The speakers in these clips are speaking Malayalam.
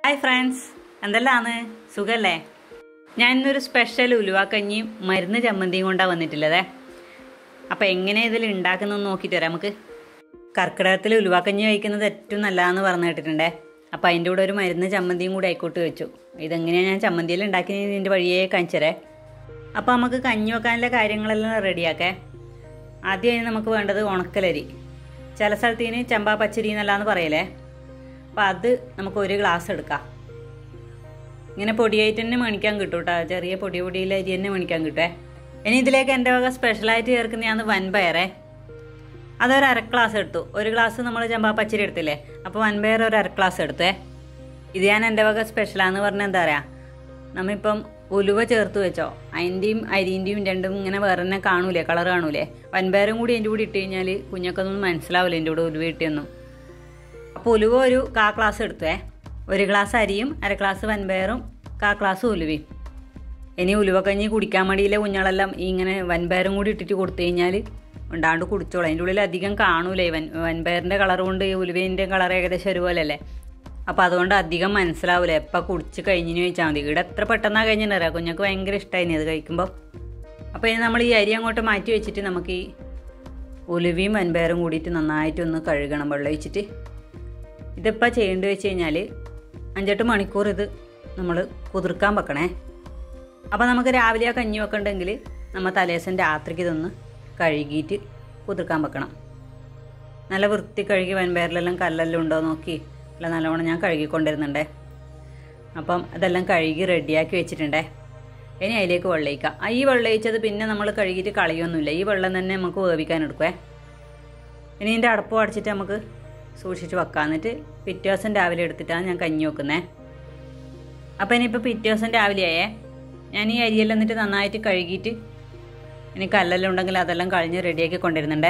ഹായ് ഫ്രണ്ട്സ് എന്തെല്ലാന്ന് സുഖല്ലേ ഞാൻ ഇന്നൊരു സ്പെഷ്യൽ ഉലുവാക്കഞ്ഞിയും മരുന്ന് ചമ്മന്തിയും കൊണ്ടാണ് വന്നിട്ടുള്ളതേ അപ്പോൾ എങ്ങനെ ഇതിൽ ഉണ്ടാക്കുന്നതെന്ന് നോക്കിയിട്ട് വരാം നമുക്ക് കർക്കിടകത്തിൽ ഉലുവാക്കഞ്ഞി കഴിക്കുന്നത് ഏറ്റവും നല്ലതാണെന്ന് പറഞ്ഞു കേട്ടിട്ടുണ്ടേ അപ്പോൾ അതിൻ്റെ കൂടെ ഒരു മരുന്ന് ചമ്മന്തിയും കൂടി ആയിക്കോട്ട് വെച്ചു ഇതെങ്ങനെയാണ് ഞാൻ ചമ്മന്തിയിൽ ഉണ്ടാക്കിയത് ഇതിൻ്റെ വഴിയേ കാണിച്ചരേ അപ്പോൾ നമുക്ക് കഞ്ഞി വെക്കാനുള്ള കാര്യങ്ങളെല്ലാം റെഡിയാക്കേ ആദ്യം നമുക്ക് വേണ്ടത് ഉണക്കലരി ചില സ്ഥലത്തിന് ചമ്പാ പച്ചരി എന്നല്ലാന്ന് പറയലേ അപ്പം അത് നമുക്ക് ഒരു ഗ്ലാസ് എടുക്കാം ഇങ്ങനെ പൊടിയായിട്ട് തന്നെ മേണിക്കാൻ കിട്ടും കേട്ടോ ചെറിയ പൊടി പൊടിയിൽ അരി തന്നെ മേണിക്കാൻ കിട്ടുമേ ഇനി ഇതിലേക്ക് എൻ്റെ വക സ്പെഷ്യലായിട്ട് ചേർക്കുന്നതാണ് വൻപയറേ അതൊരു അര ഗ്ലാസ് എടുത്തു ഒരു ഗ്ലാസ് നമ്മൾ ചമ്പാ പച്ചരി എടുത്തില്ലേ അപ്പോൾ വൻപയർ ഒരു അര ഗ്ലാസ് എടുത്തേ ഇത് ഞാൻ എൻ്റെ വക സ്പെഷ്യലാന്ന് പറഞ്ഞാൽ എന്താ പറയുക നമ്മിപ്പം ഉലുവ ചേർത്ത് വെച്ചോ അതിൻ്റെയും അരിൻ്റെയും രണ്ടും ഇങ്ങനെ വേറെ തന്നെ കാണൂലേ കളർ കാണൂലേ വൻപയറും കൂടി അതിൻ്റെ കൂടി ഇട്ട് കഴിഞ്ഞാൽ കുഞ്ഞൊക്കൊന്നും മനസ്സിലാവില്ല എൻ്റെ കൂടെ ഉലുവ ഇട്ടിയൊന്നും അപ്പോൾ ഉലുവ ഒരു കാ ഗ്ലാസ് എടുത്തേ ഒരു ഗ്ലാസ് അരിയും അര ഗ്ലാസ് വൻപയറും കാ ഗ്ലാസ് ഉലുവയും ഇനി ഉലുവക്കഞ്ഞി കുടിക്കാൻ വേണ്ടിയില്ലേ കുഞ്ഞുങ്ങളെല്ലാം ഈ ഇങ്ങനെ വൻപയറും കൂടി ഇട്ടിട്ട് കൊടുത്തു കഴിഞ്ഞാൽ ഉണ്ടാണ്ട് കുടിച്ചോളാം അതിൻ്റെ ഉള്ളിൽ അധികം കാണൂലേ വൻ വൻപയറിൻ്റെ കളർ കൊണ്ട് ഈ ഉലുവേൻ്റെ കളർ ഏകദേശം ഒരുപോലെ അല്ലേ അപ്പോൾ അതുകൊണ്ട് അധികം മനസ്സിലാവില്ല എപ്പോൾ കുടിച്ച് കഴിഞ്ഞിന് ചോദിച്ചാൽ മതി ഇവിടെ എത്ര പെട്ടെന്നാണ് കഴിഞ്ഞിട്ടുണ്ടറിയാം കുഞ്ഞൊക്കെ ഭയങ്കര ഇഷ്ടമായിരുന്നു അത് കഴിക്കുമ്പോൾ അപ്പോൾ ഇനി നമ്മൾ ഈ അരി അങ്ങോട്ട് മാറ്റി വെച്ചിട്ട് നമുക്ക് ഈ ഉലുവയും വൻപയറും കൂടിയിട്ട് നന്നായിട്ടൊന്ന് കഴുകണം വെള്ളം ഒഴിച്ചിട്ട് ഇതിപ്പോൾ ചെയ്യേണ്ടത് വെച്ച് കഴിഞ്ഞാൽ അഞ്ചെട്ട് മണിക്കൂർ ഇത് നമ്മൾ കുതിർക്കാൻ വെക്കണേ അപ്പോൾ നമുക്ക് രാവിലെ ആ കഞ്ഞി വെക്കണ്ടെങ്കിൽ നമ്മൾ തലേദിവസം രാത്രിക്ക് ഇതൊന്ന് കഴുകിയിട്ട് കുതിർക്കാൻ വെക്കണം നല്ല വൃത്തി കഴുകി വൻപയറിലെല്ലാം കല്ലെല്ലാം ഉണ്ടോ നോക്കി എല്ലാം നല്ലവണ്ണം ഞാൻ കഴുകിക്കൊണ്ടിരുന്നുണ്ടേ അപ്പം അതെല്ലാം കഴുകി റെഡിയാക്കി വെച്ചിട്ടുണ്ടേ ഇനി അതിലേക്ക് വെള്ളം ഒഴിക്കാം ആ ഈ വെള്ളം ഒഴിച്ചത് പിന്നെ നമ്മൾ കഴുകിയിട്ട് കളയൊന്നുമില്ല ഈ വെള്ളം തന്നെ നമുക്ക് വേവിക്കാൻ എടുക്കുവേ ഇനി ഇതിൻ്റെ അടപ്പ് അടച്ചിട്ട് നമുക്ക് സൂക്ഷിച്ച് വെക്കാം എന്നിട്ട് പിറ്റേ ദിവസം രാവിലെ എടുത്തിട്ടാണ് ഞാൻ കഞ്ഞി വെക്കുന്നത് അപ്പോൾ ഇനിയിപ്പോൾ പിറ്റേ ദിവസം രാവിലെയായേ ഞാൻ ഈ അരിയെല്ലാം എന്നിട്ട് നന്നായിട്ട് കഴുകിയിട്ട് ഇനി കല്ലെല്ലാം ഉണ്ടെങ്കിൽ അതെല്ലാം കഴിഞ്ഞ് റെഡിയാക്കി കൊണ്ടിരുന്നുണ്ടേ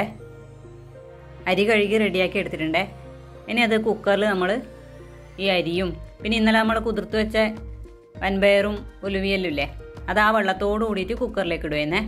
അരി കഴുകി റെഡിയാക്കി എടുത്തിട്ടുണ്ടേ ഇനി അത് കുക്കറിൽ നമ്മൾ ഈ അരിയും പിന്നെ ഇന്നലെ നമ്മൾ കുതിർത്ത് വെച്ച വൻപയറും ഉലുവിയെല്ലാം ഇല്ലേ അത് ആ വെള്ളത്തോട് കൂടിയിട്ട് കുക്കറിലേക്ക് ഇടുവേന്നേ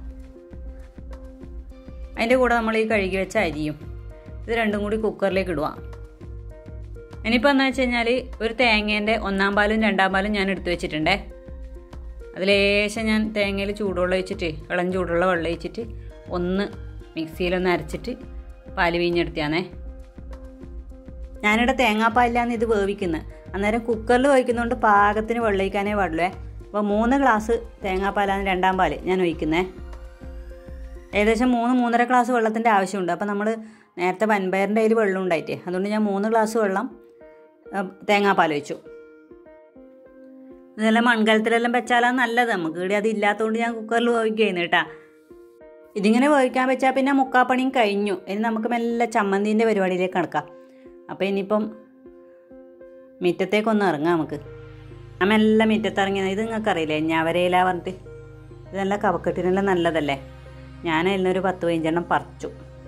അതിൻ്റെ കൂടെ നമ്മൾ ഈ കഴുകി വെച്ച അരിയും ഇത് രണ്ടും കൂടി കുക്കറിലേക്ക് ഇടുക ഇനിയിപ്പോൾ എന്താ വെച്ച് കഴിഞ്ഞാൽ ഒരു തേങ്ങേൻ്റെ ഒന്നാം പാലും രണ്ടാം പാലും ഞാൻ എടുത്തു വെച്ചിട്ടുണ്ടേ അതിലേശം ഞാൻ തേങ്ങയിൽ ചൂടുവെള്ളം ഒഴിച്ചിട്ട് ഇളം ചൂടുള്ള വെള്ളം ഒഴിച്ചിട്ട് ഒന്ന് മിക്സിയിലൊന്ന് അരച്ചിട്ട് പാല് വീഞ്ഞെടുത്തിയാണേ ഞാനിവിടെ തേങ്ങാപ്പാലിലാണ് ഇത് വേവിക്കുന്നത് അന്നേരം കുക്കറിൽ ഒഴിക്കുന്നതുകൊണ്ട് പാകത്തിന് വെള്ളം ഒഴിക്കാനേ പാടുള്ളൂ അപ്പോൾ മൂന്ന് ഗ്ലാസ് തേങ്ങാപ്പാലാണ് രണ്ടാം പാല് ഞാൻ ഒഴിക്കുന്നത് ഏകദേശം മൂന്ന് മൂന്നര ഗ്ലാസ് വെള്ളത്തിൻ്റെ ആവശ്യമുണ്ട് അപ്പോൾ നമ്മൾ നേരത്തെ വൻപയറിൻ്റെ അതിൽ വെള്ളം ഉണ്ടായിട്ടേ അതുകൊണ്ട് ഞാൻ മൂന്ന് ഗ്ലാസ് വെള്ളം തേങ്ങാപ്പാൽ ഒഴിച്ചു ഇതെല്ലാം മൺകലത്തിലെല്ലാം വെച്ചാലാണ് നല്ലത് നമുക്ക് ഇവിടെ അത് ഇല്ലാത്തതുകൊണ്ട് ഞാൻ കുക്കറിൽ വേവിക്കുന്നു കേട്ടാ ഇതിങ്ങനെ വേവിക്കാൻ വെച്ചാൽ പിന്നെ മുക്കാപ്പണിയും കഴിഞ്ഞു ഇനി നമുക്ക് മെല്ലെ ചമ്മന്തിൻ്റെ പരിപാടിയിലേക്ക് കിടക്കാം അപ്പോൾ ഇനിയിപ്പം മുറ്റത്തേക്കൊന്ന് ഇറങ്ങാം നമുക്ക് ഞാൻ മെല്ലെ മുറ്റത്തിറങ്ങിയത് ഇത് നിങ്ങൾക്ക് അറിയില്ലേ ഞവരയില പറഞ്ഞിട്ട് ഇതെല്ലാം കവക്കെട്ടിനെല്ലാം നല്ലതല്ലേ ഞാൻ അതിനൊരു പത്ത് പതിനഞ്ചെണ്ണം പറിച്ചു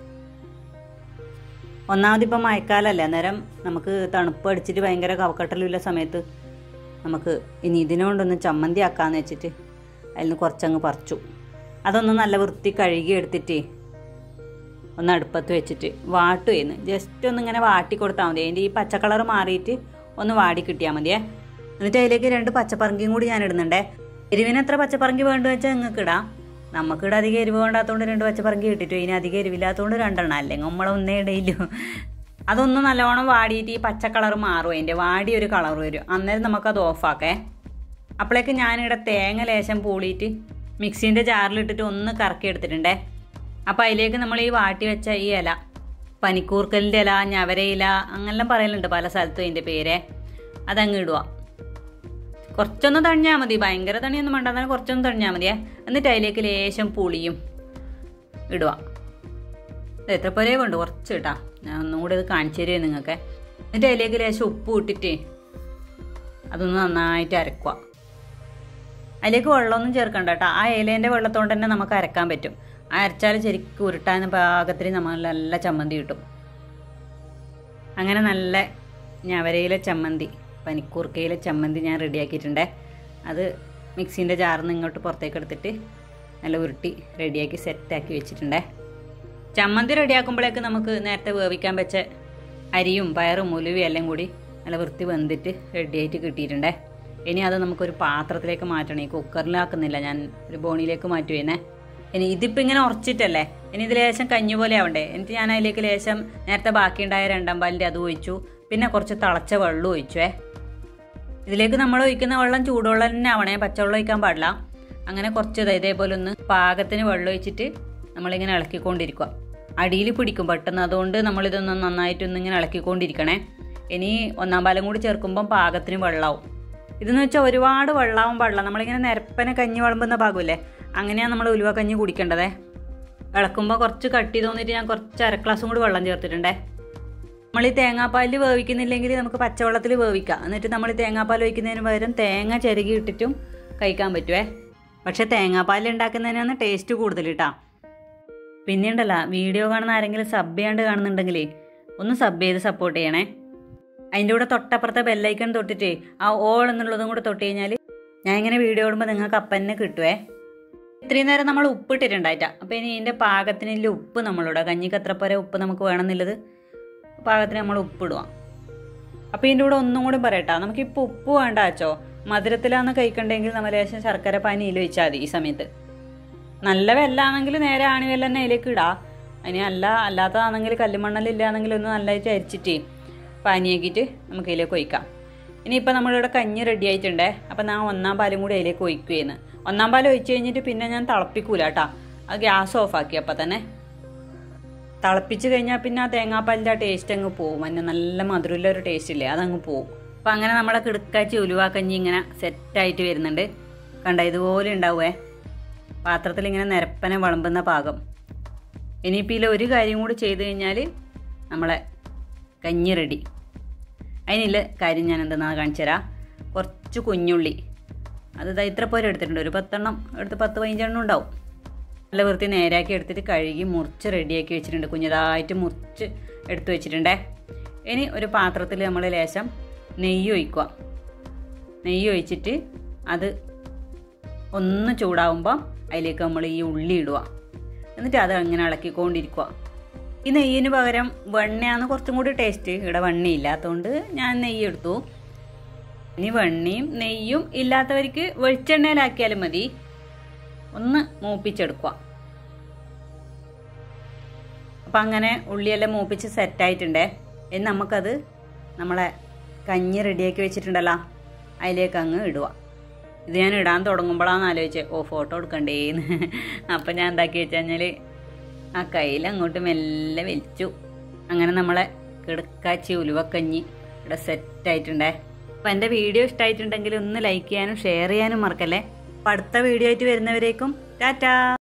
ഒന്നാമത് ഇപ്പം മഴക്കാലമല്ലേ അന്നേരം നമുക്ക് തണുപ്പ് അടിച്ചിട്ട് ഭയങ്കര കവക്കെട്ടലുള്ള സമയത്ത് നമുക്ക് ഇനി ഇതിനോണ്ടൊന്ന് ചമ്മന്തി ആക്കാന്ന് വെച്ചിട്ട് അതിൽ നിന്ന് കുറച്ചങ്ങ് പറിച്ചു അതൊന്ന് നല്ല വൃത്തി കഴുകി എടുത്തിട്ട് ഒന്ന് അടുപ്പത്ത് വെച്ചിട്ട് വാട്ടു ചെയ്യുന്നു ജസ്റ്റ് ഒന്ന് ഇങ്ങനെ വാട്ടി കൊടുത്താൽ മതി അതിൻ്റെ ഈ പച്ച കളർ മാറിയിട്ട് ഒന്ന് വാടി കിട്ടിയാൽ മതിയേ എന്നിട്ട് അതിലേക്ക് രണ്ട് പച്ചപ്പറങ്കിയും കൂടി ഞാൻ ഇടുന്നുണ്ടേ എരിവിന് എത്ര പച്ചപ്പറങ്കി വേണ്ടു വെച്ചാൽ നിങ്ങൾക്ക് ഇടാം നമുക്കിവിടെ അധികം എരിവ് വേണ്ടാത്തതുകൊണ്ട് രണ്ട് പച്ചപ്പറങ്കി ഇട്ടിട്ടു ഇനി അധികം എരിവില്ലാത്തതുകൊണ്ട് രണ്ടെണ്ണം അല്ലെങ്കിൽ നമ്മൾ ഒന്നേ ഇടയില്ലു അതൊന്ന് നല്ലോണം വാടിയിട്ട് ഈ പച്ച കളർ മാറും അതിൻ്റെ വാടി ഒരു കളർ വരും അന്നേരം നമുക്കത് ഓഫാക്കേ അപ്പോഴേക്ക് ഞാനിവിടെ തേങ്ങ ലേശം പൂളിയിട്ട് മിക്സീൻ്റെ ജാറിലിട്ടിട്ട് ഒന്ന് കറക്കി എടുത്തിട്ടുണ്ടേ അപ്പോൾ അതിലേക്ക് നമ്മൾ ഈ വാട്ടി വെച്ച ഈ ഇല പനിക്കൂർക്കലിൻ്റെ ഇല ഞവരയില അങ്ങനെല്ലാം പറയലുണ്ട് പല സ്ഥലത്തും അതിൻ്റെ പേര് അതങ്ങ് ഇടുക കുറച്ചൊന്ന് തണിഞ്ഞാൽ മതി ഭയങ്കര തണിയൊന്നും വേണ്ട എന്നാലും കുറച്ചൊന്ന് തണിഞ്ഞാൽ മതിയേ എന്നിട്ട് അതിലേക്ക് ലേശം പുളിയും ഇടുക ഇത് എത്ര പേരേ വേണ്ട കുറച്ച് കേട്ടാ ഞാൻ ഒന്നും കൂടി ഇത് കാണിച്ചു തരുമേ നിങ്ങൾക്ക് എന്നിട്ട് അതിലേക്ക് ലേശം ഉപ്പ് ഇട്ടിട്ട് അതൊന്ന് നന്നായിട്ട് അരക്കുക അതിലേക്ക് വെള്ളമൊന്നും ചേർക്കണ്ട കേട്ടോ ആ ഇലേൻ്റെ വെള്ളത്തോണ്ട് തന്നെ നമുക്ക് അരക്കാൻ പറ്റും ആ അരച്ചാൽ ശരിക്കും ഉരുട്ടാൻ പാകത്തിന് നമ്മൾ നല്ല ചമ്മന്തി കിട്ടും അങ്ങനെ നല്ല ഞവരയിലെ ചമ്മന്തി പനിക്കൂർക്കയിലെ ചമ്മന്തി ഞാൻ റെഡിയാക്കിയിട്ടുണ്ടേ അത് മിക്സീൻ്റെ ജാറിൽ നിന്ന് ഇങ്ങോട്ട് പുറത്തേക്ക് എടുത്തിട്ട് നല്ല ഉരുട്ടി റെഡിയാക്കി സെറ്റാക്കി വെച്ചിട്ടുണ്ടേ ചമ്മന്തി റെഡിയാക്കുമ്പോഴേക്ക് നമുക്ക് നേരത്തെ വേവിക്കാൻ വെച്ച അരിയും പയറും ഉലുവയും എല്ലാം കൂടി നല്ല വൃത്തി വെന്തിട്ട് റെഡിയായിട്ട് കിട്ടിയിട്ടുണ്ടേ ഇനി അത് നമുക്കൊരു പാത്രത്തിലേക്ക് മാറ്റണം ഈ കുക്കറിലാക്കുന്നില്ല ഞാൻ ഒരു ബോണിലേക്ക് മാറ്റുവേനെ ഇനി ഇതിപ്പോൾ ഇങ്ങനെ ഉറച്ചിട്ടല്ലേ ഇനി ഇത് ലേശം കഞ്ഞി പോലെ ആവണ്ടേ എന്നിട്ട് ഞാൻ അതിലേക്ക് ലേശം നേരത്തെ ബാക്കിയുണ്ടായ രണ്ടാം പാലിൻ്റെ അത് ഒഴിച്ചു പിന്നെ കുറച്ച് തിളച്ച വെള്ളം ഒഴിച്ചുവേ ഇതിലേക്ക് നമ്മൾ ഒഴിക്കുന്ന വെള്ളം ചൂടുവെള്ളം തന്നെ ആവണേ പച്ചവെള്ളം ഒഴിക്കാൻ പാടില്ല അങ്ങനെ കുറച്ച് ദേ ഇതേപോലെ ഒന്ന് പാകത്തിന് വെള്ളം ഒഴിച്ചിട്ട് നമ്മളിങ്ങനെ ഇളക്കിക്കൊണ്ടിരിക്കുക അടിയിൽ പിടിക്കും പെട്ടെന്ന് അതുകൊണ്ട് നമ്മളിതൊന്ന് നന്നായിട്ടൊന്ന് ഇങ്ങനെ ഇളക്കിക്കൊണ്ടിരിക്കണേ ഇനി ഒന്നാം പാലം കൂടി ചേർക്കുമ്പം പാകത്തിന് വെള്ളമാവും ഇതെന്ന് വെച്ചാൽ ഒരുപാട് വെള്ളമാവും പാടില്ല നമ്മളിങ്ങനെ നിരപ്പനെ കഞ്ഞി വിളമ്പുന്ന ഭാഗമില്ലേ അങ്ങനെയാണ് നമ്മൾ ഉലുവ കഞ്ഞി കുടിക്കേണ്ടതേ ഇളക്കുമ്പോൾ കുറച്ച് കട്ടി തോന്നിയിട്ട് ഞാൻ കുറച്ച് അര ഗ്ലാസും കൂടി വെള്ളം ചേർത്തിട്ടുണ്ടേ നമ്മൾ ഈ തേങ്ങാപ്പാലിൽ വേവിക്കുന്നില്ലെങ്കിൽ നമുക്ക് പച്ചവെള്ളത്തിൽ വേവിക്കാം എന്നിട്ട് നമ്മൾ ഈ തേങ്ങാപ്പാൽ ഒഴിക്കുന്നതിന് പകരം തേങ്ങ ചിരകി ഇട്ടിട്ടും കഴിക്കാൻ പറ്റുമേ പക്ഷേ തേങ്ങാപ്പാൽ ഉണ്ടാക്കുന്നതിനാണ് ടേസ്റ്റ് കൂടുതൽ കേട്ടാ പിന്നെ ഉണ്ടല്ല വീഡിയോ കാണുന്ന ആരെങ്കിലും സബ് ചെയ്യാണ്ട് കാണുന്നുണ്ടെങ്കിലേ ഒന്ന് സബ് ചെയ്ത് സപ്പോർട്ട് ചെയ്യണേ അതിൻ്റെ കൂടെ തൊട്ടപ്പുറത്തെ ബെല്ലൈക്കൺ തൊട്ടിട്ട് ആ ഓൾ എന്നുള്ളതും കൂടെ തൊട്ട് കഴിഞ്ഞാൽ ഞാൻ ഇങ്ങനെ വീഡിയോ ഇടുമ്പോൾ നിങ്ങൾക്ക് അപ്പന്നെ കിട്ടുവേ ഇത്രയും നേരം നമ്മൾ ഉപ്പിട്ടിട്ടുണ്ടായിട്ടാ അപ്പോൾ ഇനി ഇതിൻ്റെ പാകത്തിനുള്ള ഉപ്പ് നമ്മളിടുക കഞ്ഞിക്ക് എത്ര പോരെ ഉപ്പ് നമുക്ക് വേണമെന്നുള്ളത് പാകത്തിന് നമ്മൾ ഉപ്പിടുക അപ്പോൾ ഇതിൻ്റെ കൂടെ ഒന്നും കൂടി പറയട്ടാ നമുക്കിപ്പോൾ ഉപ്പ് വേണ്ട അച്ചോ മധുരത്തിലാന്ന് കഴിക്കണ്ടെങ്കിൽ നമ്മൾ ലേശം ശർക്കര പാനിയിൽ ഒഴിച്ചാൽ മതി ഈ സമയത്ത് നല്ല വെല്ലാണെങ്കിൽ നേരെ ആണിവെല്ലം തന്നെ അതിലേക്ക് ഇടാ അതിന് അല്ല അല്ലാത്തതാണെങ്കിൽ കല്ലുമണ്ണലില്ലാന്നെങ്കിൽ ഒന്ന് നല്ലതായിട്ട് അരിച്ചിട്ട് പാനിയാക്കിയിട്ട് നമുക്ക് അതിലേക്ക് ഒഴിക്കാം ഇനിയിപ്പോൾ നമ്മളിവിടെ കഞ്ഞി റെഡി ആയിട്ടുണ്ടേ അപ്പം ഞാൻ ഒന്നാം പാലും കൂടി അതിലേക്ക് ഒഴിക്കുകയെന്ന് ഒന്നാം പാൽ ഒഴിച്ച് കഴിഞ്ഞിട്ട് പിന്നെ ഞാൻ തിളപ്പിക്കൂല കേട്ടാ അത് ഗ്യാസ് ഓഫാക്കി അപ്പം തന്നെ തിളപ്പിച്ച് കഴിഞ്ഞാൽ പിന്നെ ആ തേങ്ങാപ്പാലിൻ്റെ ആ ടേസ്റ്റ് അങ്ങ് പോവും അതിന് നല്ല മധുരമുള്ള ഒരു ടേസ്റ്റ് ഇല്ലേ അതങ്ങ് പോവും അപ്പം അങ്ങനെ നമ്മളെ കിടക്കാച്ചി ഉലുവാക്കഞ്ഞി ഇങ്ങനെ സെറ്റായിട്ട് വരുന്നുണ്ട് കണ്ട ഇതുപോലെ ഉണ്ടാവുമേ പാത്രത്തിൽ ഇങ്ങനെ നിരപ്പനെ വിളമ്പുന്ന പാകം ഇനിയിപ്പോൾ ഇതിൽ ഒരു കാര്യം കൂടി ചെയ്ത് കഴിഞ്ഞാൽ നമ്മളെ കഞ്ഞി റെഡി അതിനില്ല കാര്യം ഞാൻ എന്തെന്നാണ് കാണിച്ചു തരാം കുറച്ച് കുഞ്ഞുള്ളി അത് ഇതാ ഇത്ര പോരെ എടുത്തിട്ടുണ്ട് ഒരു പത്തെണ്ണം എടുത്ത് പത്ത് പതിനഞ്ചെണ്ണം ഉണ്ടാവും നല്ല വൃത്തി നേരാക്കി എടുത്തിട്ട് കഴുകി മുറിച്ച് റെഡിയാക്കി വെച്ചിട്ടുണ്ട് കുഞ്ഞതായിട്ട് മുറിച്ച് എടുത്ത് വെച്ചിട്ടുണ്ടേ ഇനി ഒരു പാത്രത്തിൽ നമ്മൾ ലേശം നെയ്യ് ഒഴിക്കുക നെയ്യ് ഒഴിച്ചിട്ട് അത് ഒന്ന് ചൂടാവുമ്പോൾ അതിലേക്ക് നമ്മൾ ഈ ഉള്ളി ഇടുക എന്നിട്ട് അത് അങ്ങനെ ഇളക്കിക്കൊണ്ടിരിക്കുക ഈ നെയ്യിന് പകരം വെണ്ണയാണ് കുറച്ചും കൂടി ടേസ്റ്റ് ഇവിടെ വെണ്ണ ഇല്ലാത്തതുകൊണ്ട് ഞാൻ നെയ്യ് എടുത്തു ഇനി വെണ്ണയും നെയ്യും ഇല്ലാത്തവർക്ക് വെളിച്ചെണ്ണയിലാക്കിയാലും മതി ഒന്ന് മൂപ്പിച്ചെടുക്കുക അപ്പം അങ്ങനെ ഉള്ളിയെല്ലാം മൂപ്പിച്ച് സെറ്റായിട്ടുണ്ടേ ഇനി നമുക്കത് നമ്മളെ കഞ്ഞി റെഡിയാക്കി വെച്ചിട്ടുണ്ടല്ലോ അതിലേക്ക് അങ്ങ് ഇടുക ഇത് ഞാൻ ഇടാൻ തുടങ്ങുമ്പോഴാണ് ആലോചിച്ചത് ഓ ഫോട്ടോ എടുക്കണ്ടേന്ന് അപ്പം ഞാൻ എന്താക്കി വെച്ച് കഴിഞ്ഞാൽ ആ കയ്യിൽ അങ്ങോട്ട് മെല്ലെ വലിച്ചു അങ്ങനെ നമ്മളെ കിടക്കാച്ചി ഉലുവക്കഞ്ഞി ഇവിടെ സെറ്റായിട്ടുണ്ടേ അപ്പം എൻ്റെ വീഡിയോ ഇഷ്ടമായിട്ടുണ്ടെങ്കിൽ ഒന്ന് ലൈക്ക് ചെയ്യാനും ഷെയർ ചെയ്യാനും മറക്കല്ലേ അപ്പം അടുത്ത വീഡിയോ ആയിട്ട് വരുന്നവരേക്കും ടാറ്റാ